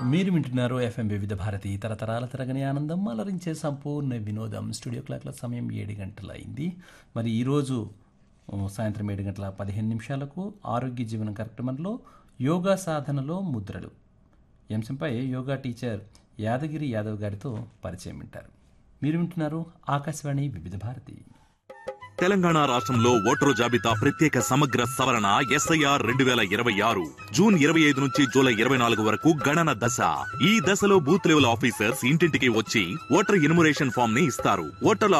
మీరు వింటున్నారు ఎఫ్ఎం వివిధ భారతి తరతరాల తరగని ఆనందం అలరించే సంపూర్ణ వినోదం స్టూడియో క్లాక్ల సమయం ఏడు గంటలైంది మరి ఈరోజు ఆ, సాయంత్రం ఏడు గంటల పదిహేను నిమిషాలకు ఆరోగ్య జీవనం కార్యక్రమంలో యోగా సాధనలో ముద్రలు ఈ అంశంపై యోగా టీచర్ యాదగిరి యాదవ్ గారితో పరిచయం వింటారు మీరు వింటున్నారు ఆకాశవాణి వివిధ భారతి తెలంగాణ రాష్ట్రంలో ఓటరు జాబితా ప్రత్యేక సమగ్ర సవరణ ఎస్ఐఆర్ రెండు వేల ఇరవై ఆరు జూన్ ఇరవై ఐదు నుంచి జూలై ఇరవై నాలుగు వరకు గణన దశ ఈ దశలో బూత్ లెవెల్ ఆఫీసర్స్ ఇంటింటికి వచ్చి ఓటర్ ఇనుమరేషన్ ఫామ్ ని ఇస్తారు ఓటర్ల